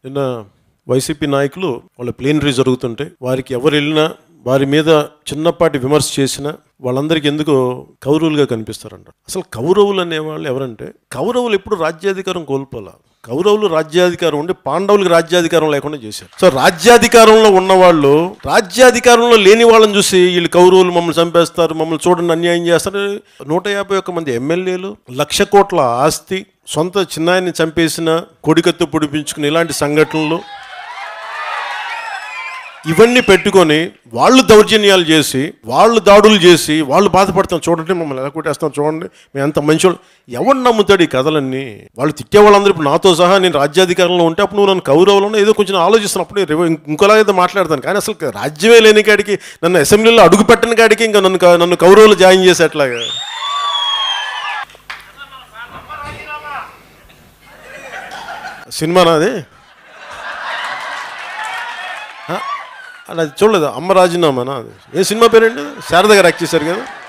నిన్న వైసీపీ నాయకులు వాళ్ళ ప్లేనరీ జరుగుతుంటే వారికి ఎవరు వెళ్ళినా వారి మీద చిన్నపాటి విమర్శ చేసినా వాళ్ళందరికీ ఎందుకు కౌరవులుగా కనిపిస్తారంట అసలు కౌరవులు అనేవాళ్ళు ఎవరంటే కౌరవులు ఎప్పుడు రాజ్యాధికారం కోల్పోలా కౌరవులు రాజ్యాధికారం ఉండి పాండవులకు రాజ్యాధికారం లేకుండా చేశారు సో రాజ్యాధికారంలో ఉన్నవాళ్ళు రాజ్యాధికారంలో లేని వాళ్ళని చూసి వీళ్ళు కౌరవులు మమ్మల్ని చంపేస్తారు మమ్మల్ని చూడండి అన్యాయం చేస్తారు నూట యాభై ఒక్క మంది ఎమ్మెల్యేలు లక్ష కోట్ల ఆస్తి సొంత చిన్నాయన్ని చంపేసిన కొడికత్తు పొడిపించుకుని ఇలాంటి సంఘటనలు ఇవన్నీ పెట్టుకొని వాళ్ళు దౌర్జన్యాలు చేసి వాళ్ళు దాడులు చేసి వాళ్ళు బాధపడతాం చూడండి మమ్మల్ని ఎలా కొట్టేస్తాం చూడండి మేము ఎంత మంచి ఎవరు నమ్ముతాడు ఈ కథలన్నీ వాళ్ళు తిట్టే వాళ్ళందరూ ఇప్పుడు నాతో సహా నేను రాజ్యాధికారంలో ఉంటే అప్పుడు నువ్వు నన్ను కౌరవులను ఏదో కొంచెం ఆలోచిస్తున్నప్పుడు రివ- ఇంకోలా ఏదో మాట్లాడతాను కానీ అసలు రాజ్యమే లేని కాడికి నన్ను అసెంబ్లీలో అడుగు పెట్టని కాడికి ఇంకా నన్ను క- నన్ను కౌరవులు జాయిన్ చేసి అట్లాగా సినిమా నాది ఆ, అది చూడలేదు అమ్మ రాజీనామానా అది ఏ సినిమా పేరేంటి శారద గారు యాక్ట్ చేశారు కదా